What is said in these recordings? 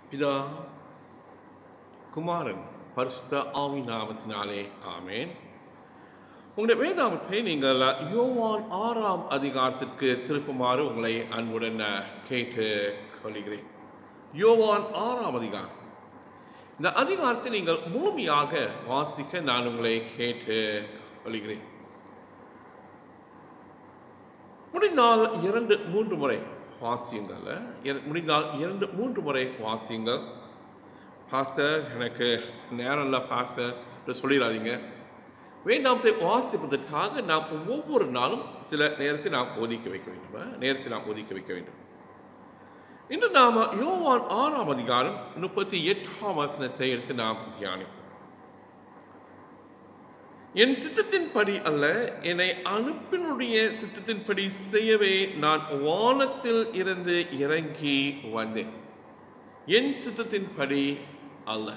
பிதா குமாரன் பரிசுத்த ஆவி நாமத்தினாலே ஆமேன் உங்களுடைய வேதாமத்தை நீங்கள் யோவான் ஆறாம் அதிகாரத்திற்கு திருப்புமாறு உங்களை அன்புடன் கேட்டு கொள்கிறேன் யோவான் ஆறாம் அதிகாரம் இந்த அதிகாரத்தை நீங்கள் முழுமையாக வாசிக்க நான் உங்களை கேட்டு கொள்கிறேன் முடிந்தால் இரண்டு மூன்று முறை வாசியுங்கள் இர- முடிந்தால் இரண்டு மூன்று முறை வாசியுங்கள் பாஸ்டர் எனக்கு நேரம் இல்லை பாஸ்டர் என்று சொல்லிடாதீங்க வேண்டாமத்தை வாசிப்பதற்காக நாம் ஒவ்வொரு நாளும் சில நேரத்தை நாம் ஒதுக்கி வைக்க வேண்டும் அஹ், நேரத்தை நாம் ஒதுக்கி வைக்க வேண்டும் இன்று நாம யோவான் ஆறாம் அதிகாரம் முப்பத்தி எட்டாம் வசனத்தை எடுத்து நாம் தியானிப்போம் என் சித்தத்தின்படி அல்ல என்னை அனுப்பினுடைய சித்தத்தின்படி செய்யவே நான் வானத்தில் இருந்து இறங்கி வந்தேன் என் சித்தத்தின்படி அல்ல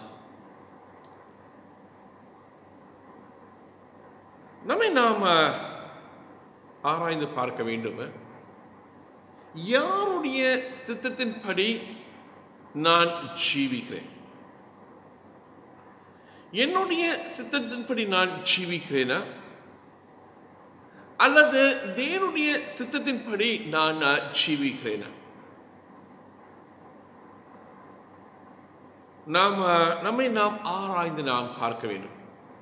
நம்மை நாம் ஆராய்ந்து பார்க்க வேண்டும் யாருடைய சித்தத்தின்படி நான் ஜீவிக்கிறேன் என்னுடைய சித்தத்தின்படி நான் ஜீவிக்கிறேனா அல்லது தேவனுடைய சித்தத்தின்படி நான் ஜீவிக்கிறேனா நாம் நம்மை நாம் ஆராய்ந்து நாம் பார்க்க வேண்டும்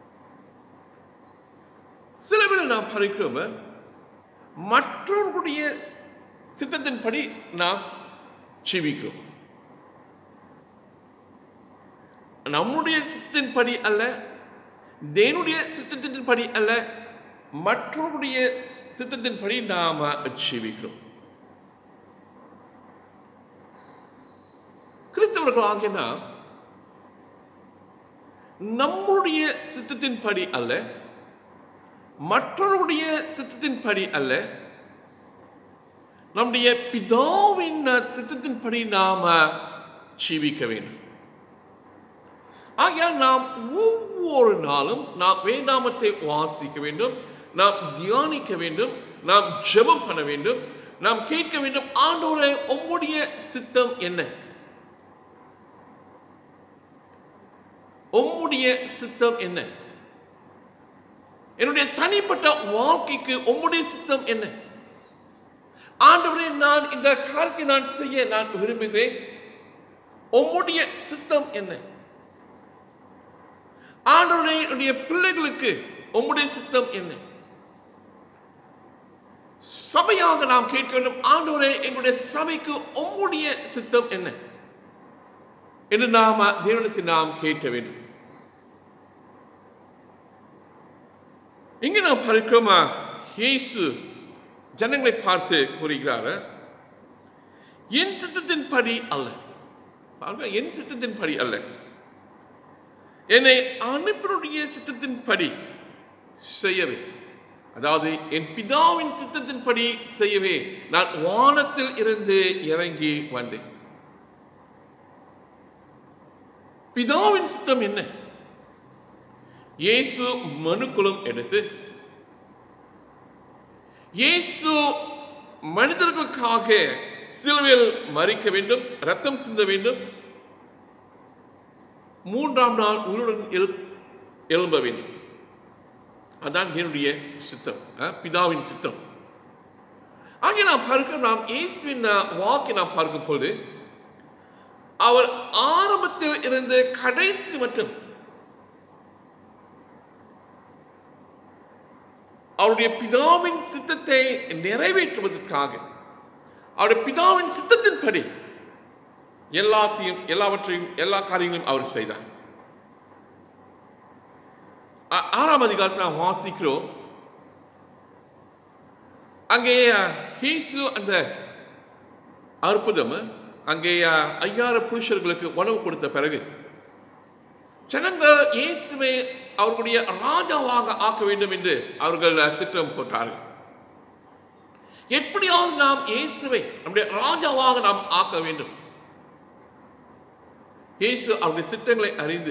சில வேளை நாம் பார்க்கிறோம் மற்றவர்களுடைய சித்தத்தின்படி நாம் ஜீவிக்கிறோம் நம்முடைய சித்தத்தின்படி அல்ல தேவனுடைய சித்தத்தின்படி அல்ல மற்றவருடைய சித்தத்தின்படி நாம் ஜீவிக்கிறோம் கிறிஸ்தவர்கள் ஆகிய நாம் நம்முடைய சித்தத்தின்படி அல்ல மற்றவருடைய சித்தத்தின்படி அல்ல நம்முடைய பிதாவின் சித்தத்தின்படி நாம ஜீவிக்க வேண்டும் ஆகையால் நாம் ஒவ்வொரு நாளும் நாம் வேதாமத்தை வாசிக்க வேண்டும் நாம் தியானிக்க வேண்டும் நாம் ஜெபம் பண்ண வேண்டும் நாம் கேட்க வேண்டும் ஆண்டோரை உம்முடைய சித்தம் என்ன உம்முடைய சித்தம் என்ன என்னுடைய தனிப்பட்ட வாழ்க்கைக்கு உம்முடைய சித்தம் என்ன ஆண்டவரே நான் இந்த காரியத்தை நான் செய்ய நான் விரும்புகிறேன் உம்முடைய சித்தம் என்ன ஆண்டவரே என்னுடைய பிள்ளைகளுக்கு உம்முடைய சித்தம் என்ன சபையாக நாம் கேட்க வேண்டும் ஆண்டவரே எங்களுடைய சபைக்கு உம்முடைய சித்தம் என்ன என்று நாம தேவனத்தில் நாம் கேட்க வேண்டும் இங்கே நாம் பார்க்கிறோம் இயேசு ஜனங்களை பார்த்து கூறுகிறார் என் சித்தத்தின்படி அல்ல பாருங்க, என் சித்தத்தின்படி அல்ல என்னை அனுப்பினுடைய சித்தத்தின்படி செய்யவே அதாவது என் பிதாவின் சித்தத்தின்படி செய்யவே நான் வானத்தில் இருந்து இறங்கி வந்தேன் பிதாவின் சித்தம் என்ன இயேசு மனுக்குலம் எடுத்து இயேசு மனிதர்களுக்காக சிலுவையில் மறிக்க வேண்டும் ரத்தம் சிந்த வேண்டும் மூன்றாம் நாள் உயிருடன் எழு எழும்ப வேண்டும் அதான் என்னுடைய சித்தம் அஹ், பிதாவின் சித்தம் ஆகிய நாம் பார்க்க நாம் இயேசுவின் அஹ், வாக்கை நாம் பார்க்கும் போது அவர் ஆரம்பத்தில் இருந்து கடைசி மட்டும் அவருடைய பிதாவின் சித்தத்தை நிறைவேற்றுவதற்காக அவருடைய பிதாவின் சித்தத்தின்படி எல்லாத்தையும் எல்லாவற்றையும் எல்லா காரியங்களையும் அவர் செய்தார் ஆ- ஆறாம் அதிகாரத்தில் நாம் வாசிக்கிறோம் அங்கே ஹீசு அந்த அற்புதம் அங்கே ஐயாயிரம் புருஷர்களுக்கு உணவு கொடுத்த பிறகு ஜனங்கள் இயேசுவை அவர்களுடைய ராஜாவாக ஆக்க வேண்டும் என்று அவர்கள் திட்டம் போட்டார்கள் எப்படியாவது நாம் இயேசுவை நம்முடைய ராஜாவாக நாம் ஆக்க வேண்டும் இயேசு அவருடைய திட்டங்களை அறிந்து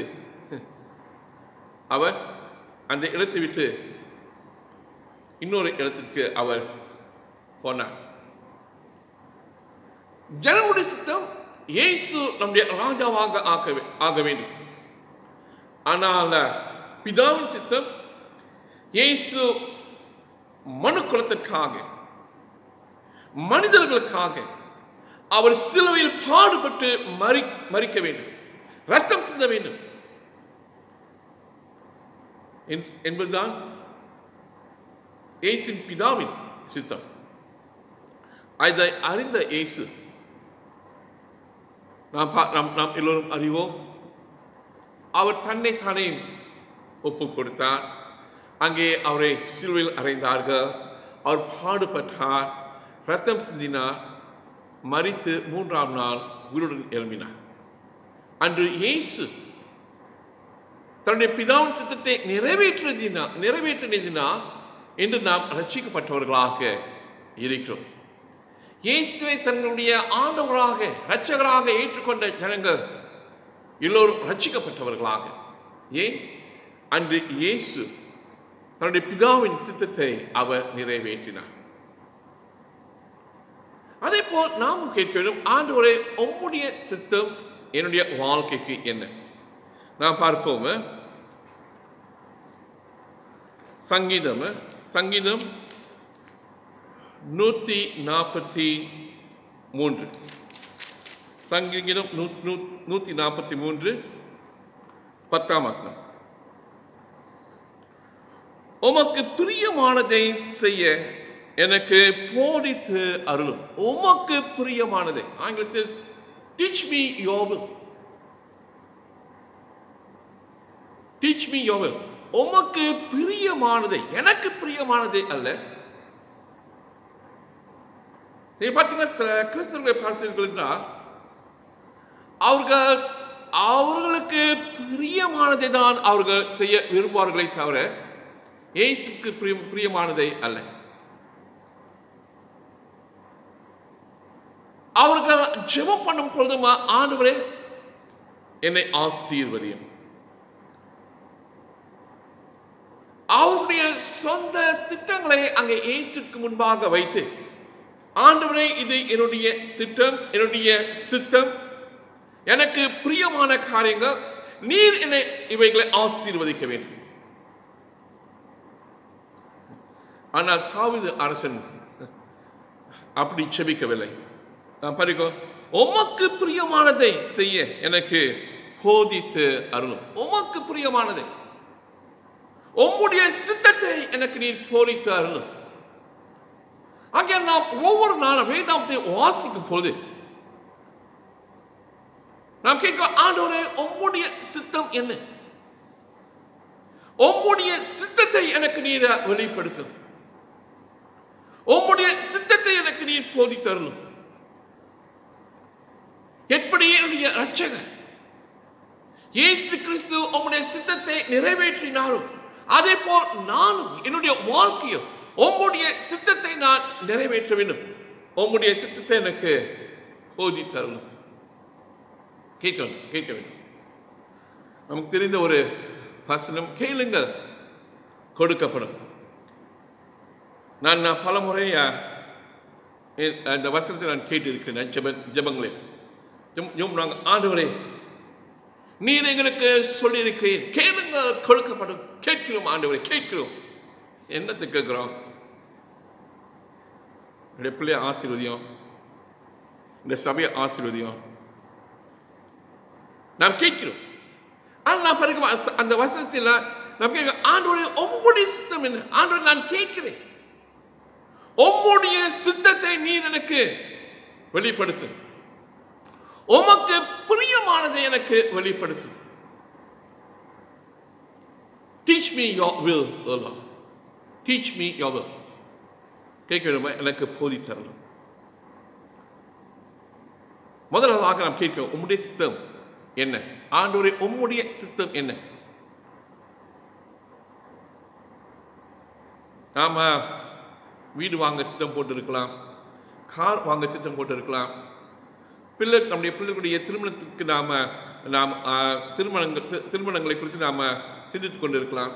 அவர் அந்த இடத்தை விட்டு இன்னொரு இடத்திற்கு அவர் போனார் ஜனங்களுடைய சித்தம் இயேசு நம்முடைய ராஜாவாக ஆக்க வே- ஆக வேண்டும் ஆனால் பிதாவின் சித்தம் இயேசு மனு குலத்திற்காக மனிதர்களுக்காக அவர் சிலுவையில் பாடுபட்டு மறி மறிக்க வேண்டும் ரத்தம் சிந்த வேண்டும் என்- என்பதுதான் இயேசுவின் பிதாவின் சித்தம் அதை அறிந்த இயேசு நாம் பா- நாம் நாம் எல்லோரும் அறிவோம் அவர் தன்னை தானே ஒப்பு கொடுத்தார் அங்கே அவரை சிலுவையில் அறைந்தார்கள் அவர் பாடுபட்டார் ரத்தம் சிந்தினார் மரித்து மூன்றாம் நாள் உயிருடன் எழும்பினார் அன்று இயேசு தன்னுடைய பிதாவின் சித்தத்தை நிறைவேற்றினா நிறைவேற்றினதினால் இன்று நாம் ரட்சிக்கப்பட்டவர்களாக இருக்கிறோம் இயேசுவை தன்னுடைய ஆண்டவராக இரட்சகராக ஏற்றுக்கொண்ட ஜனங்கள் எல்லோரும் ரட்சிக்கப்பட்டவர்களாக ஏன் அன்று இயேசு தன்னுடைய பிதாவின் சித்தத்தை அவர் நிறைவேற்றினார் அதே போல் நாமும் கேட்க வேண்டும் ஆண்டவரே உம்முடைய சித்தம் என்னுடைய வாழ்க்கைக்கு என்ன நாம் பார்ப்போம் சங்கீதம் சங்கீதம் நூற்றி நாற்பத்தி மூன்று சங்கீதம் நூ நூ- நூற்றி நாற்பத்தி மூன்று பத்தாம் வசனம் உமக்கு பிரியமானதை செய்ய எனக்கு போதித்து அருளும் உமக்கு பிரியமானதை ஆங்கிலத்தில் teach me your will teach me your will உமக்கு பிரியமானதை எனக்கு பிரியமானதை அல்ல நீங்க பார்த்தீங்கன்னா சில கிறிஸ்தவர்களை பார்த்தீர்கள் என்றால் அவர்கள் அவர்களுக்கு பிரியமானதை தான் அவர்கள் செய்ய விரும்புவார்களே தவிர இயேசுக்கு பிரியம் பிரியமானதை அல்ல அவர்கள் ஜெபம் பண்ணும் பொழுது ஆண்டவரே என்னை ஆசீர்வதியும் அவருடைய சொந்த திட்டங்களை அங்கே இயேசுக்கு முன்பாக வைத்து ஆண்டவரே இது என்னுடைய திட்டம் என்னுடைய சித்தம் எனக்கு பிரியமான காரியங்கள் நீர் என்னை இவைகளை ஆசீர்வதிக்க வேண்டும் ஆனால் தாவீது அரசன் அப்படி செபிக்கவில்லை நான் படிக்கோ உமக்கு பிரியமானதை செய்ய எனக்கு போதித்து அருளும் உமக்கு பிரியமானதை உம்முடைய சித்தத்தை எனக்கு நீர் போதித்து அருளும் அங்கே நாம் ஒவ்வொரு நாளும் வேதாந்தத்தை வாசிக்கும் போது நாம் கேட்கிறோம் ஆண்டவரே உம்முடைய சித்தம் என்ன உம்முடைய சித்தத்தை எனக்கு நீர் வெளிப்படுத்தும் உம்முடைய சித்தத்தை எனக்கு நீர் போதி தரணும் எப்படி என்னுடைய ரட்சகர் இயேசு கிறிஸ்து உம்முடைய சித்தத்தை நிறைவேற்றினாரோ அதே போல் நானும் என்னுடைய வாழ்க்கையும் உம்முடைய சித்தத்தை நான் நிறைவேற்ற வேண்டும் உம்முடைய சித்தத்தை எனக்கு போதி தரணும் கேட்கணும் கேட்க வேண்டும் நமக்கு தெரிந்த ஒரு வசனம் கேளுங்கள் கொடுக்கப்படும் நான் நான் பல முறை இந்த வசனத்தை நான் கேட்டிருக்கிறேன் ஜெப ஜெபங்களில் ஜெபம் ஜெபம் நாங்கள் ஆண்டவரே நீர் எங்களுக்கு சொல்லியிருக்கிறீர் கேளுங்கள் கொடுக்கப்படும் கேட்கிறோம் ஆண்டவரே கேட்கிறோம் என்னத்தை கேட்கிறோம் என்னுடைய பிள்ளைய ஆசீர்வதியம் இந்த சபையை ஆசீர்வதியம் நாம் கேட்கிறோம் ஆனால் நான் பாருங்க அந்த வசனத்தில் நாம் கேட்க ஆண்டோடைய உம்முடைய சித்தம் என்ன ஆண்டோட நான் கேட்கிறேன் உம்முடைய சித்தத்தை நீர் எனக்கு வெளிப்படுத்து உமக்கு பிரியமானதை எனக்கு வெளிப்படுத்து teach me your will teach me your will கேட்க வேண்டுமா எனக்கு போதி தரணும் முதலாவதாக நாம் கேட்கிறோம் உம்முடைய சித்தம் என்ன ஆண்டோரை உம்முடைய சித்தம் என்ன நாம வீடு வாங்க திட்டம் போட்டு இருக்கலாம் கார் வாங்க திட்டம் போட்டு இருக்கலாம் பிள்ளை நம்முடைய பிள்ளைகளுடைய திருமணத்திற்கு நாம நாம் திருமணங்கள் தி- திருமணங்களை குறித்து நாம சிந்தித்துக் கொண்டிருக்கலாம்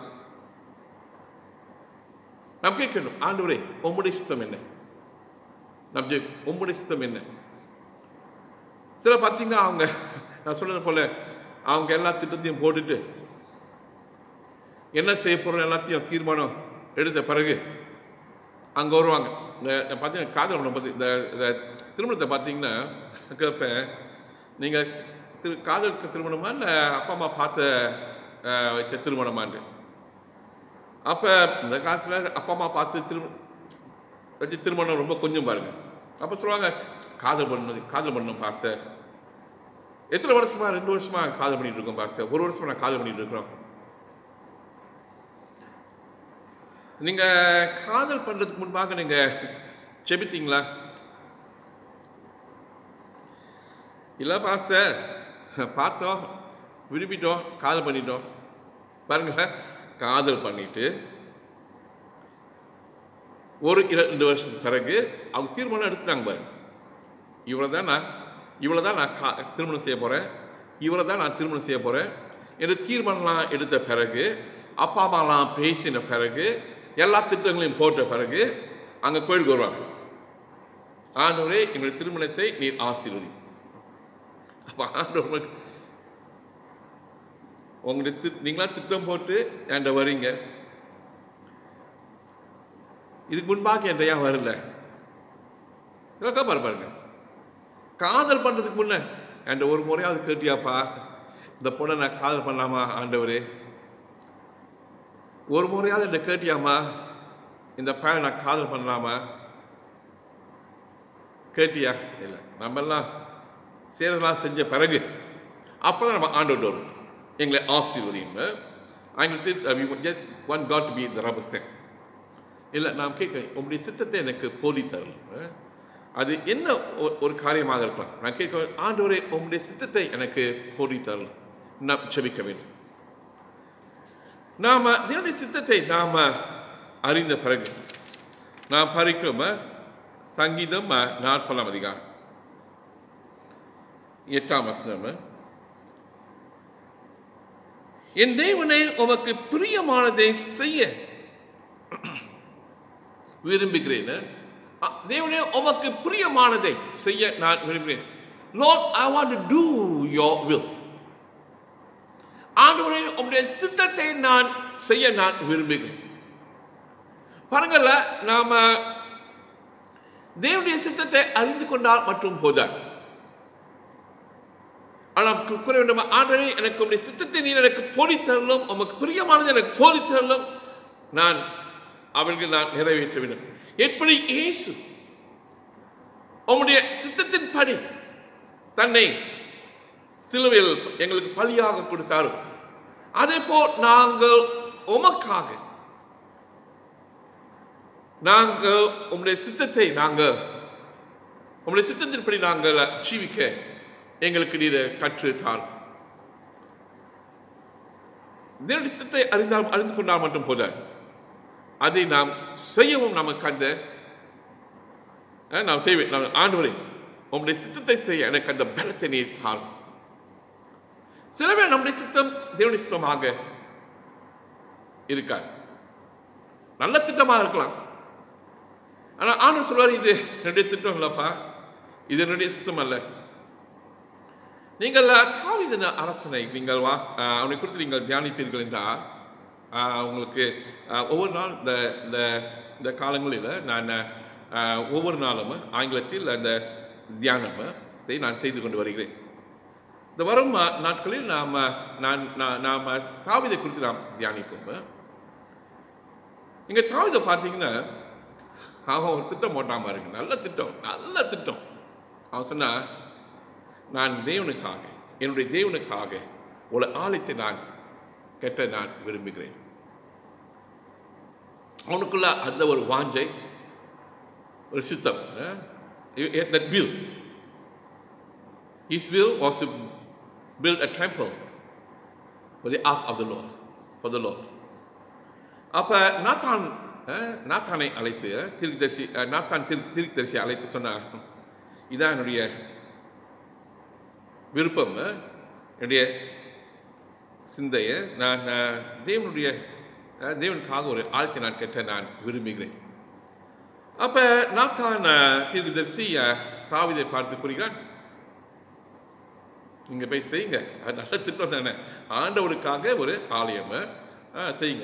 நாம் கேட்கணும் ஆண்டவரே உம்முடைய சித்தம் என்ன நம் ஜெ- உம்முடைய சித்தம் என்ன சில பார்த்தீங்கன்னா அவங்க நான் சொன்னது போல அவங்க எல்லா திட்டத்தையும் போட்டுட்டு என்ன செய்ய போகிறோம் எல்லாத்தையும் தீர்மானம் எடுத்த பிறகு அங்கே வருவாங்க இந்த பார்த்தீங்கன்னா காதல் பண்ண பற்றி இந்த இந்த திருமணத்தை பார்த்தீங்கன்னா கேட்பேன் நீங்கள் திரு காதலுக்கு திருமணமா இல்லை அப்பா அம்மா பார்த்த அஹ், வச்ச திருமணமான்னு அப்போ இந்த காலத்தில் அப்பா அம்மா பார்த்து திரு வச்சு திருமணம் ரொம்ப கொஞ்சம் பாருங்க அப்போ சொல்லுவாங்க காதல் பண்ணது காதல் பண்ணணும் பாஸ்டர் எத்தனை வருஷமா ரெண்டு வருஷமா காதல் பண்ணிட்டு இருக்கோம் பாஸ்டர் ஒரு வருஷமா நான் காதல் பண்ணிட்டு இருக்கிறோம் நீங்க காதல் பண்றதுக்கு முன்பாக நீங்க செபித்தீங்களா இல்ல பாஸ்டர் பார்த்தோம் விரும்பிட்டோம் காதல் பண்ணிட்டோம் பாருங்க காதல் பண்ணிட்டு ஒரு இரண்டு வருஷத்துக்கு பிறகு அவங்க தீர்மானம் எடுத்துட்டாங்க பாருங்க இவளை தான் நான் இவளை தான் நான் கா- திருமணம் செய்ய போகிறேன் இவளை தான் நான் திருமணம் செய்ய போகிறேன் என்று தீர்மானம்லாம் எடுத்த பிறகு அப்பா அம்மாலாம் பேசின பிறகு எல்லா திட்டங்களையும் போட்ட பிறகு அங்கே கோயிலுக்கு வருவாங்க ஆண்டவரே எங்களுடைய திருமணத்தை நீர் ஆசீர்வதி அப்போ ஆண்டவர் உங்களுடைய தி- நீங்களா திட்டம் போட்டு என்கிட்ட வரீங்க இதுக்கு முன்பாக என்கிட்ட ஏன் வரல சிலக்கா பாரு பாருங்க காதல் பண்றதுக்கு முன்ன என்கிட்ட ஒரு முறையாவது கேட்டியாப்பா இந்த பொண்ணை நான் காதல் பண்ணலாமா ஆண்டவரே ஒரு முறையாவது என்கிட்ட கேட்டியாமா இந்த பையனை நான் காதல் பண்ணலாமா கேட்டியா இல்லை நம்ம எல்லாம் சேரலாம் செஞ்ச பிறகு அப்பதான் நம்ம ஆண்டோட்டு வரும் எங்களை ஆசீர்வதியும் எங்களுக்கு just one God to be the ரபஸ்தன் இல்லை நான் கேட்க உங்களுடைய சித்தத்தை எனக்கு போலி தரல அது என்ன ஒ- ஒரு காரியமாக இருக்கலாம் நான் கேட்க ஆண்டவரே உங்களுடைய சித்தத்தை எனக்கு போலி தரல நான் ஜெபிக்க வேண்டும் நாம தேவனுடைய சித்தத்தை நாம அறிந்த பிறகு நாம் பறிக்கும் சங்கீதம் நாற்பதாம் அதிகாரம் எட்டாம் வசனம் என் தேவனே உமக்கு பிரியமானதை செய்ய விரும்புகிறேன் அ, தேவனே உமக்கு பிரியமானதை செய்ய நான் விரும்புகிறேன் Lord I want to do your will ஆண்டவரே உம்முடைய சித்தத்தை நான் செய்ய நான் விரும்புகிறேன் பாருங்கள்ல நாம தேவனுடைய சித்தத்தை அறிந்து கொண்டால் மற்றும் போதாது ஆனால் கு- கூற வேண்டும் ஆண்டவரே எனக்கு உம்முடைய சித்தத்தை நீர் எனக்கு போலி தரலும் உமக்கு பிரியமானது எனக்கு போலி தரலும் நான் அவர்கள் நான் நிறைவேற்ற வேண்டும் எப்படி இயேசு உம்முடைய சித்தத்தின் படி தன்னை சிலுவையில் எங்களுக்கு பலியாக கொடுத்தாரோ அதே போல் நாங்கள் உமக்காக நாங்கள் உம்முடைய சித்தத்தை நாங்கள் உம்முடைய சித்தத்தின்படி நாங்கள் ஜீவிக்க எங்களுக்கு நீர் கற்றுத்தார் தேவனுடைய சித்தத்தை அறிந்தால் அறிந்து கொண்டால் மட்டும் போல அதை நாம் செய்யவும் நமக்கு அந்த அஹ், நாம் செய்வேன் நான் ஆண்டவரே உம்முடைய சித்தத்தை செய்ய எனக்கு அந்த பலத்தை நீர் தாரும் சில பேர் நம்முடைய சித்தம் தேவனுடைய சித்தமாக இருக்காது நல்ல திட்டமாக இருக்கலாம் ஆனா ஆண்டவர் சொல்வார் இது என்னுடைய திட்டம் இல்லப்பா இது என்னுடைய சித்தம் அல்ல நீங்கள் தாவீதின் அரசனை நீங்கள் வாஸ் அஹ், அவனை குறித்து நீங்கள் தியானிப்பீர்கள் என்றால் அஹ், உங்களுக்கு அஹ், ஒவ்வொரு நாள் இந்த இந்த இந்த காலங்களில் நான் அஹ், ஒவ்வொரு நாளும் ஆங்கிலத்தில் அந்த தியானத்தை நான் செய்து கொண்டு வருகிறேன் இந்த வரும் அஹ், நாட்களில் நாம் நான் நான்- நாம் தாவீதை குறித்து நாம் தியானிப்போம் இங்கே தாவீதை பார்த்தீங்கன்னா அவன் ஒரு திட்டம் போட்டான் பாருங்க நல்ல திட்டம் நல்ல திட்டம் அவன் சொன்னா நான் தேவனுக்காக என்னுடைய தேவனுக்காக ஒரு ஆலயத்தை நான் கட்ட நான் விரும்புகிறேன் அவனுக்குள்ள அந்த ஒரு வாஞ்சை ஒரு சித்தம் that will his will was to build a temple for the ark of the Lord for the Lord அப்ப நாத்தான் அஹ், நாத்தானை அழைத்து திருத்தரிசி நாத்தான் திரு திருத்தரிசி அழைத்து சொன்னார் இதான் என்னுடைய விருப்பம் என்னுடைய சிந்தையை நான் நான் தேவனுடைய அஹ், தேவனுக்காக ஒரு ஆழ்த்தை நான் கட்ட நான் விரும்புகிறேன் அப்ப நாத்தான் தீர்க்கதரிசி அஹ், தாவீதை பார்த்து கூறுகிறான் நீங்க போய் செய்யுங்க அது நல்ல திட்டம் தானே ஆண்டவருக்காக ஒரு ஆலயம் ஆ, செய்யுங்க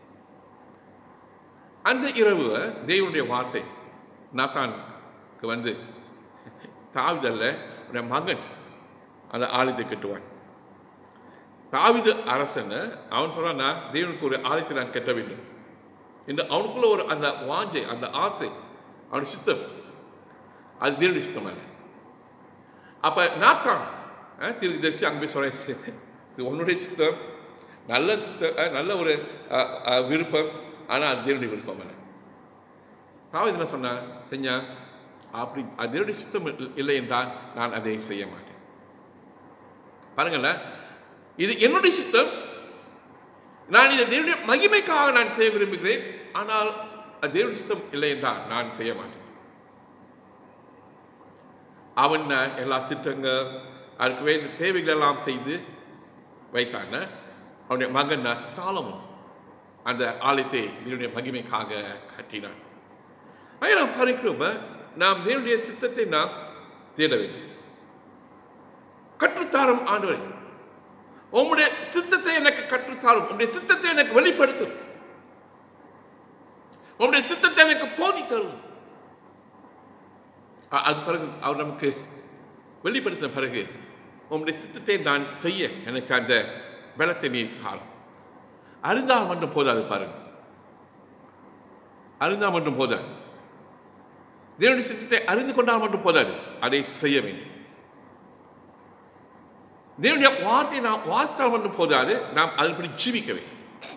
அந்த இரவு தேவனுடைய வார்த்தை நாத்தானுக்கு வந்து தாவிதல்ல உடைய மகன் அந்த ஆலயத்தை கட்டுவான் தாவிது அரசன் அவன் சொல்றான் நான் தேவனுக்கு ஒரு ஆலயத்தை நான் கட்ட வேண்டும் என்று அவனுக்குள்ள ஒரு அந்த வாஞ்சை அந்த ஆசை அவன் சித்தம் அது தேவனுடைய சித்தம் அல்ல அப்ப நாத்தான் அஹ், தீர்க்கதரிசி அங்கே போய் சொல்றேன் இது உன்னுடைய சித்தம் நல்ல சித்தம் அஹ், நல்ல ஒரு அஹ், அஹ், விருப்பம் ஆனால் அது தேவனுடைய விருப்பம் அல்ல தாவீது என்ன சொன்னா செஞ்சான் அப்படி அது தேவனுடைய சித்தம் இல்ல- இல்லை என்றால் நான் அதை செய்ய மாட்டேன் பாருங்களேன் இது என்னுடைய சித்தம் நான் இதை தேவனுடைய மகிமைக்காக நான் செய்ய விரும்புகிறேன் ஆனால் அது தேவனுடைய சித்தம் இல்லை என்றால் நான் செய்ய மாட்டேன் அவன் எல்லா திட்டங்கள் அதுக்கு வேண்டிய தேவைகள் எல்லாம் செய்து வைத்தான் அவனுடைய மகன் சாலமும் அந்த ஆலயத்தை தேவனுடைய மகிமைக்காக கட்டினான் ஆக நாம் பார்க்கிறோம் நாம் தேவனுடைய சித்தத்தை நாம் தேட வேண்டும் கற்றுத்தாரும் ஆண்டவரே உம்முடைய சித்தத்தை எனக்கு கற்றுத்தாரும் உம்முடைய சித்தத்தை எனக்கு வெளிப்படுத்தும் உம்முடைய சித்தத்தை எனக்கு போதி தரும் அ- அது பிறகு அவர் நமக்கு வெளிப்படுத்தின பிறகு உம்முடைய சித்தத்தை நான் செய்ய எனக்கு அந்த பலத்தை நீர் தாரும் அறிந்தால் மட்டும் போதாது பாருங்க அறிந்தால் மட்டும் போதாது தேவனுடைய சித்தத்தை அறிந்து கொண்டால் மட்டும் போதாது அதை செய்ய வேண்டும் தேவனுடைய வார்த்தையை நாம் வாசித்தால் மட்டும் போதாது நாம் அதன்படி ஜீவிக்க வேண்டும்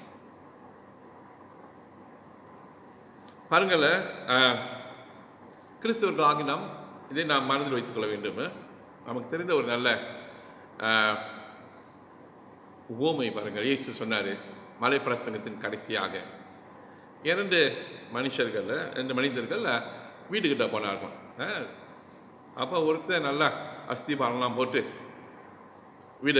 பாருங்களேன் ஆஹ், கிறிஸ்தவர்களாகி நாம் இதை நாம் மனதில் வைத்துக் கொள்ள வேண்டும் நமக்கு தெரிந்த ஒரு நல்ல ஆஹ், உவமை பாருங்கள் இயேசு சொன்னார் மலை பிரசங்கத்தின் கடைசியாக இரண்டு மனுஷர்கள் ரெண்டு மனிதர்கள் வீட்டுக்கிட்ட போனார்கள் ஆஹ், அப்போ ஒருத்தன் நல்லா அஸ்திபாரம்லாம் போட்டு வீடு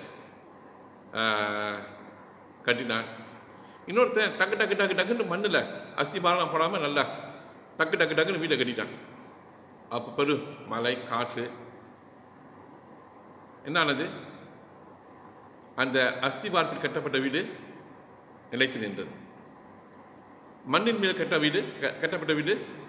ஆஹ், கட்டினான் இன்னொருத்தன் டக்கு டக்கு டக்கு டக்குன்னு மண்ணில் அஸ்திபாரம் போடாமல் நல்லா டக்கு டக்கு டக்குன்னு வீடை கட்டிட்டான் அப்போ பெரு மழை காற்று என்ன ஆனது அந்த அஸ்திபாரத்தில் கட்டப்பட்ட வீடு நிலைத்து நின்றது மண்ணின் மேல் கட்ட வீடு க- கட்டப்பட்ட வீடு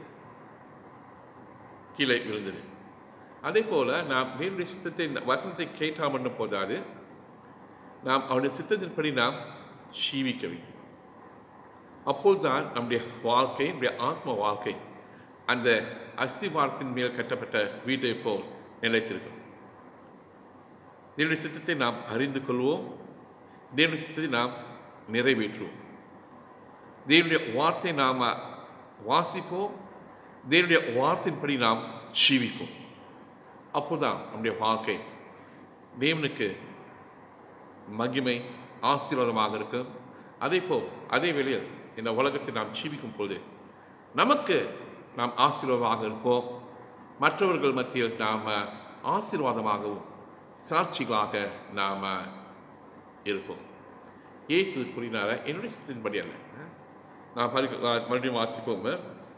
கீழே விழுந்தது அதே போல நாம் தேவனுடைய சித்தத்தை இந்த வசனத்தை கேட்டால் மட்டும் போதாது நாம் அவருடைய சித்தத்தின்படி நாம் ஜீவிக்க வேண்டும் அப்போதுதான் நம்முடைய வாழ்க்கை நம்முடைய ஆத்ம வாழ்க்கை அந்த அஸ்திவாரத்தின் மேல் கட்டப்பட்ட வீட்டை போல் நிலைத்திருக்கும் தேவனுடைய சித்தத்தை நாம் அறிந்து கொள்வோம் தேவனுடைய சித்தத்தை நாம் நிறைவேற்றுவோம் தேவனுடைய வார்த்தை நாம் வாசிப்போம் தேவனுடைய வார்த்தையின்படி நாம் ஜீவிப்போம் அப்போதான் நம்முடைய வாழ்க்கை தேவனுக்கு மகிமை ஆசீர்வாதமாக இருக்கும் அதே போல் அதே வேளையில் இந்த உலகத்தை நாம் ஜீவிக்கும் பொழுது நமக்கு நாம் ஆசீர்வாதமாக இருப்போம் மற்றவர்கள் மத்தியில் நாம் ஆசீர்வாதமாகவும் சாட்சிகளாக நாம் இருப்போம் இயேசு கூறினார என்னுடைய சித்தின்படி அல்ல நான் பரி- மறுபடியும் வாசிப்போம்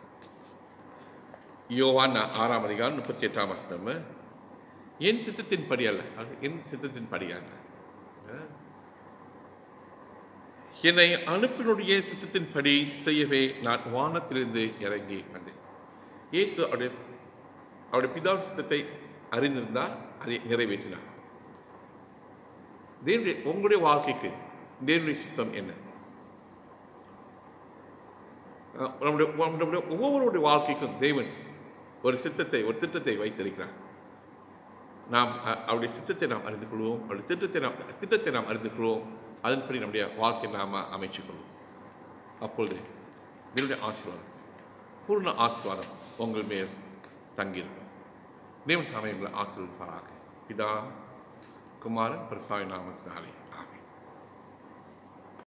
யோவான் ஆறாம் அதிகாரம் முப்பத்தி எட்டாம் வசனம் என் சித்தத்தின்படி அல்ல அது என் சித்தத்தின்படி அல்ல அஹ். என்னை அனுப்பினுடைய சித்தத்தின்படி செய்யவே நான் வானத்திலிருந்து இறங்கி வந்தேன் இயேசு அவருடைய அவருடைய பிதாவின் சித்தத்தை அறிந்திருந்தார் அதை நிறைவேற்றினார் தேவனுடைய உங்களுடைய வாழ்க்கைக்கு தேவனுடைய சித்தம் என்ன அஹ் நம்முடைய நம்முடைய ஒவ்வொருவருடைய வாழ்க்கைக்கும் தேவன் ஒரு சித்தத்தை ஒரு திட்டத்தை வைத்திருக்கிறார் நாம் அ- அவருடைய சித்தத்தை நாம் அறிந்து கொள்வோம் அவருடைய திட்டத்தை நாம் திட்டத்தை நாம் அறிந்து கொள்வோம் அதன்படி நம்முடைய வாழ்க்கையை நாம் அமைச்சுக் கொள்வோம் அப்பொழுது என்னுடைய ஆசீர்வாதம் பூர்ண ஆசீர்வாதம் உங்கள் மேல் தங்கியிருக்கும் தேவன் தாமே உங்களை ஆசீர்வதிப்பாராக பிதா குமாரன் பிரசாய நாமத்தினாலே